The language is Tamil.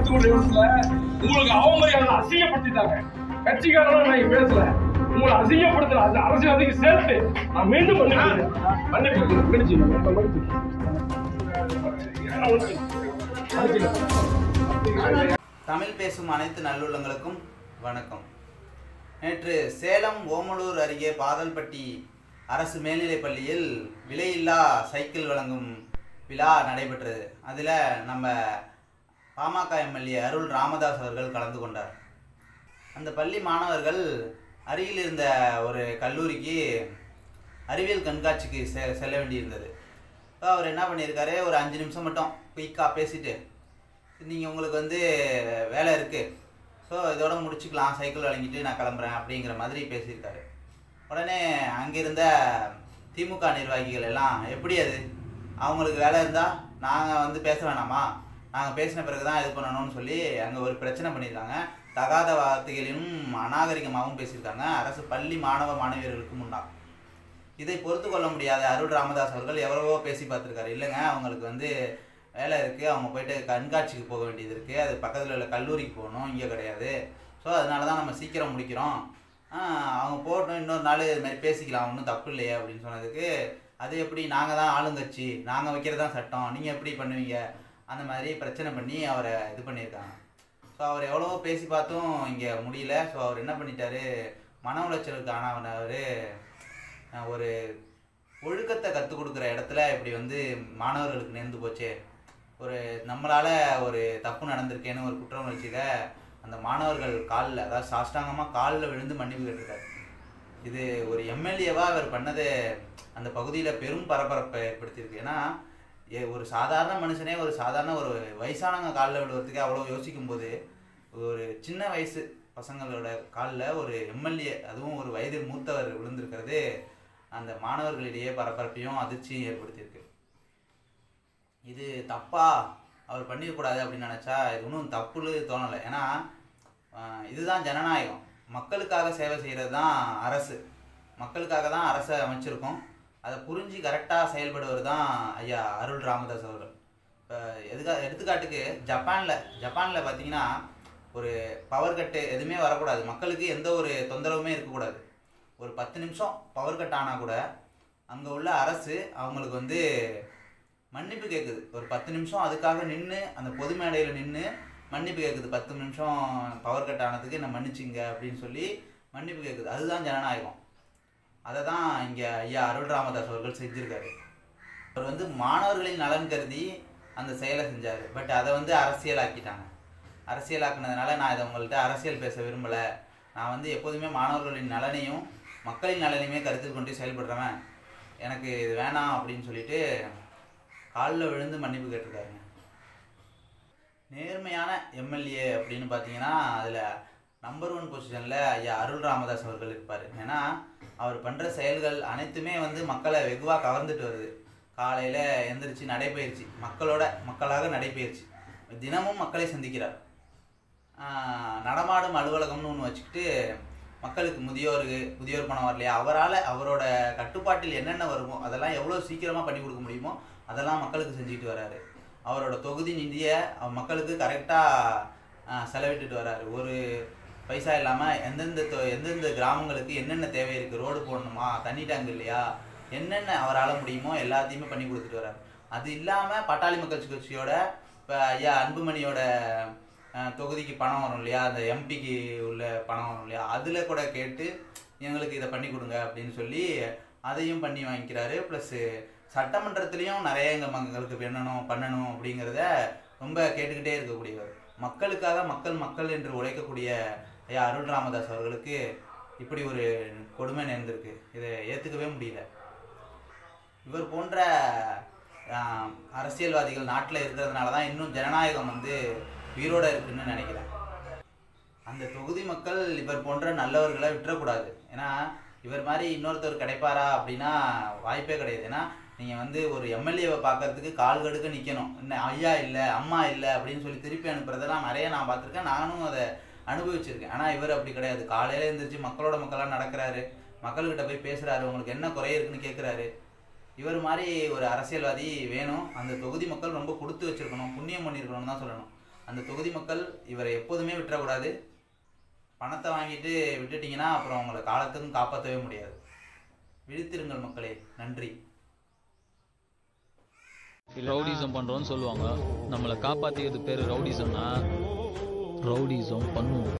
கத்துக்கூடிய இடத்துல உங்களுக்கு அவமரியாதை அசிங்கப்படுத்திட்டாங்க கட்சிக்காரன் நான் இங்க பேசல உங்களை அசிங்கப்படுத்தல அது அரசியல்வாதிக்கு சேர்த்து நான் மீண்டும் மன்னிப்பு மன்னிப்பு மன்னிச்சு மன்னிச்சு தமிழ் பேசும் அனைத்து நல்லுள்ளங்களுக்கும் வணக்கம் நேற்று சேலம் ஓமலூர் அருகே பாதல்பட்டி அரசு மேல்நிலைப் பள்ளியில் விலையில்லா சைக்கிள் வழங்கும் விழா நடைபெற்றது அதில் நம்ம பாமக எம்எல்ஏ அருள் ராமதாஸ் அவர்கள் கலந்து கொண்டார் அந்த பள்ளி மாணவர்கள் அருகில் இருந்த ஒரு கல்லூரிக்கு அறிவியல் கண்காட்சிக்கு செ செல்ல வேண்டியிருந்தது ஸோ அவர் என்ன பண்ணியிருக்காரு ஒரு அஞ்சு நிமிஷம் மட்டும் குயிக்காக பேசிட்டு நீங்கள் உங்களுக்கு வந்து வேலை இருக்குது ஸோ இதோட முடிச்சுக்கலாம் சைக்கிள் வழங்கிட்டு நான் கிளம்புறேன் அப்படிங்கிற மாதிரி பேசியிருக்காரு உடனே அங்கிருந்த திமுக நிர்வாகிகள் எல்லாம் எப்படி அது அவங்களுக்கு வேலை இருந்தால் நாங்கள் வந்து பேச வேணாமா நாங்கள் பேசின பிறகு தான் இது பண்ணணும்னு சொல்லி அங்கே ஒரு பிரச்சனை பண்ணியிருக்காங்க தகாத வார்த்தைகளிலும் அநாகரிகமாகவும் பேசியிருக்காங்க அரசு பள்ளி மாணவ மாணவியர்களுக்கு முன்னால் இதை பொறுத்து கொள்ள முடியாத அருள் ராமதாஸ் அவர்கள் எவ்வளவோ பேசி பார்த்துருக்காரு இல்லைங்க அவங்களுக்கு வந்து வேலை இருக்குது அவங்க போயிட்டு கண்காட்சிக்கு போக வேண்டியது இருக்குது அது பக்கத்தில் உள்ள கல்லூரிக்கு போகணும் இங்கே கிடையாது ஸோ அதனால தான் நம்ம சீக்கிரம் முடிக்கிறோம் ஆஹ் அவங்க போகட்டும் இன்னொரு நாள் இது மாதிரி பேசிக்கலாம் ஒன்றும் தப்பு இல்லையே அப்படின்னு சொன்னதுக்கு அது எப்படி நாங்கள் தான் ஆளுங்கட்சி நாங்கள் வைக்கிறது தான் சட்டம் நீங்கள் எப்படி பண்ணுவீங்க அந்த மாதிரி பிரச்சனை பண்ணி அவரை இது பண்ணியிருக்காங்க ஸோ அவர் எவ்வளவோ பேசி பார்த்தும் இங்கே முடியல ஸோ அவர் என்ன பண்ணிட்டாரு மன உளைச்சலுக்கு ஆனவனவர் ஒரு ஒழுக்கத்தை கற்றுக் கொடுக்குற இடத்துல இப்படி வந்து மாணவர்களுக்கு நேர்ந்து போச்சே ஒரு நம்மளால ஒரு தப்பு நடந்திருக்கேன்னு ஒரு குற்ற உணர்ச்சியில அந்த மாணவர்கள் காலில் அதாவது சாஷ்டாங்கமாக காலில் விழுந்து மன்னிப்பு கேட்டிருக்காரு இது ஒரு எம்எல்ஏவா அவர் பண்ணது அந்த பகுதியில் பெரும் பரபரப்பை ஏற்படுத்தியிருக்கு ஏன்னா ஏ- ஒரு சாதாரண மனுஷனே ஒரு சாதாரண ஒரு வயசானவங்க காலில் விழுவதுக்கு அவ்வளோ யோசிக்கும் போது ஒரு சின்ன வயசு பசங்களோட காலில் ஒரு எம்எல்ஏ அதுவும் ஒரு வயதில் மூத்தவர் விழுந்திருக்கிறது அந்த மாணவர்களிடையே பரபரப்பையும் அதிர்ச்சியும் ஏற்படுத்தியிருக்கு இது தப்பா அவர் பண்ணிடக்கூடாது அப்படின்னு நினச்சா இது ஒன்றும் தப்புன்னு தோணலை ஏன்னா ஆஹ், இதுதான் ஜனநாயகம் மக்களுக்காக சேவை செய்கிறது தான் அரசு மக்களுக்காக தான் அரசை அமைச்சிருக்கோம் அதை புரிஞ்சு கரெக்டாக செயல்படுவர் தான் ஐயா அருள் ராமதாஸ் அவர்கள் இப்போ எதுக்கா எடுத்துக்காட்டுக்கு ஜப்பானில் ஜப்பானில் பார்த்தீங்கன்னா ஒரு பவர் கட்டு எதுவுமே வரக்கூடாது மக்களுக்கு எந்த ஒரு தொந்தரவுமே இருக்கக்கூடாது ஒரு பத்து நிமிஷம் பவர் கட் ஆனால் கூட அங்கே உள்ள அரசு அவங்களுக்கு வந்து மன்னிப்பு கேட்குது ஒரு பத்து நிமிஷம் அதுக்காக நின்று அந்த பொது மேடையில் நின்று மன்னிப்பு கேட்குது பத்து நிமிஷம் பவர் கட் ஆனதுக்கு என்ன மன்னிச்சிங்க அப்படின்னு சொல்லி மன்னிப்பு கேட்குது அதுதான் ஜனநாயகம் அதை தான் இங்கே ஐயா அருள் ராமதாஸ் அவர்கள் செஞ்சுருக்காரு அவர் வந்து மாணவர்களின் நலன் கருதி அந்த செயலை செஞ்சார் பட் அதை வந்து அரசியலாக்கிட்டாங்க அரசியலாக்குனதுனால நான் இதை உங்கள்கிட்ட அரசியல் பேச விரும்பலை நான் வந்து எப்போதுமே மாணவர்களின் நலனையும் மக்களின் நலனையுமே கருத்தில் கொண்டு செயல்படுறவன் எனக்கு இது வேணாம் அப்படின்னு சொல்லிட்டு காலில் விழுந்து மன்னிப்பு கேட்டிருக்காருங்க நேர்மையான எம்எல்ஏ அப்படின்னு பார்த்தீங்கன்னா அதில் நம்பர் ஒன் பொசிஷனில் ஐயா அருள் ராமதாஸ் அவர்கள் இருப்பார் ஏன்னா அவர் பண்ணுற செயல்கள் அனைத்துமே வந்து மக்களை வெகுவாக கவர்ந்துட்டு வருது காலையில் எந்திரிச்சு நடைபயிற்சி மக்களோட மக்களாக நடைபயிற்சி தினமும் மக்களை சந்திக்கிறார் ஆஹ் நடமாடும் அலுவலகம்னு ஒன்று வச்சுக்கிட்டு மக்களுக்கு முதியோருக்கு முதியோர் பணம் வரலையா அவரால் அவரோட கட்டுப்பாட்டில் என்னென்ன வருமோ அதெல்லாம் எவ்வளோ சீக்கிரமாக பண்ணி கொடுக்க முடியுமோ அதெல்லாம் மக்களுக்கு செஞ்சுட்டு வராரு அவரோட தொகுதி நிதியை அவர் மக்களுக்கு கரெக்டாக செலவிட்டுட்டு வராரு ஒரு பைசா இல்லாமல் எந்தெந்த தொ- எந்தெந்த கிராமங்களுக்கு என்னென்ன தேவை இருக்குது ரோடு போடணுமா தண்ணி டேங்க் இல்லையா என்னென்ன அவரால் முடியுமோ எல்லாத்தையுமே பண்ணி கொடுத்துட்டு வராரு அது இல்லாமல் பட்டாளி மக்கள் கட்சியோட இப்போ ஐயா அன்புமணியோட அஹ், தொகுதிக்கு பணம் வரும் இல்லையா அந்த எம்பிக்கு உள்ள பணம் வரும் இல்லையா அதில் கூட கேட்டு எங்களுக்கு இதை பண்ணி கொடுங்க அப்படின்னு சொல்லி அதையும் பண்ணி வாங்கிக்கிறாரு ப்ளஸ் சட்டமன்றத்திலையும் நிறைய எங்கள் மக்களுக்கு பண்ணணும் பண்ணணும் அப்படிங்கிறத ரொம்ப கேட்டுக்கிட்டே இருக்கக்கூடியவர் மக்களுக்காக மக்கள் மக்கள் என்று உழைக்கக்கூடிய ஐயா அருள் ராமதாஸ் அவர்களுக்கு இப்படி ஒரு கொடுமை நேர்ந்திருக்கு இதை ஏற்றுக்கவே முடியல இவர் போன்ற ஆஹ், அரசியல்வாதிகள் நாட்டில் இருக்கிறதுனால தான் இன்னும் ஜனநாயகம் வந்து உயிரோட இருக்குன்னு நினைக்கிறேன் அந்த தொகுதி மக்கள் இவர் போன்ற நல்லவர்களை விட்டுறக்கூடாது ஏன்னா இவர் மாதிரி இன்னொருத்தர் கிடைப்பாரா அப்படின்னா வாய்ப்பே கிடையாது ஏன்னா நீங்கள் வந்து ஒரு எம்எல்ஏவை பார்க்கறதுக்கு கால் கடுக்க நிற்கணும் என்ன ஐயா இல்லை அம்மா இல்லை அப்படின்னு சொல்லி திருப்பி அனுப்புறதெல்லாம் நிறைய நான் பார்த்துருக்கேன் நானும் அதை அனுபவிச்சிருக்கேன் ஆனால் இவர் அப்படி கிடையாது காலையில எழுந்திரிச்சு மக்களோட மக்களாக நடக்கிறாரு மக்கள்கிட்ட போய் பேசுகிறாரு உங்களுக்கு என்ன குறை இருக்குன்னு கேட்குறாரு இவர் மாதிரி ஒரு அரசியல்வாதி வேணும் அந்த தொகுதி மக்கள் ரொம்ப கொடுத்து வச்சிருக்கணும் புண்ணியம் பண்ணியிருக்கணும்னு தான் சொல்லணும் அந்த தொகுதி மக்கள் இவரை எப்போதுமே விட்டுறக்கூடாது பணத்தை வாங்கிட்டு விட்டுட்டீங்கன்னா அப்புறம் உங்களை காலத்துக்கும் காப்பாற்றவே முடியாது விழித்திருங்கள் மக்களே நன்றி ரவுடிசம் பண்றோம்னு சொல்லுவாங்க நம்மளை காப்பாத்திக்கிறது பேரு ரவுடிசம்னா ரவுடிசம் பண்ணுவோம்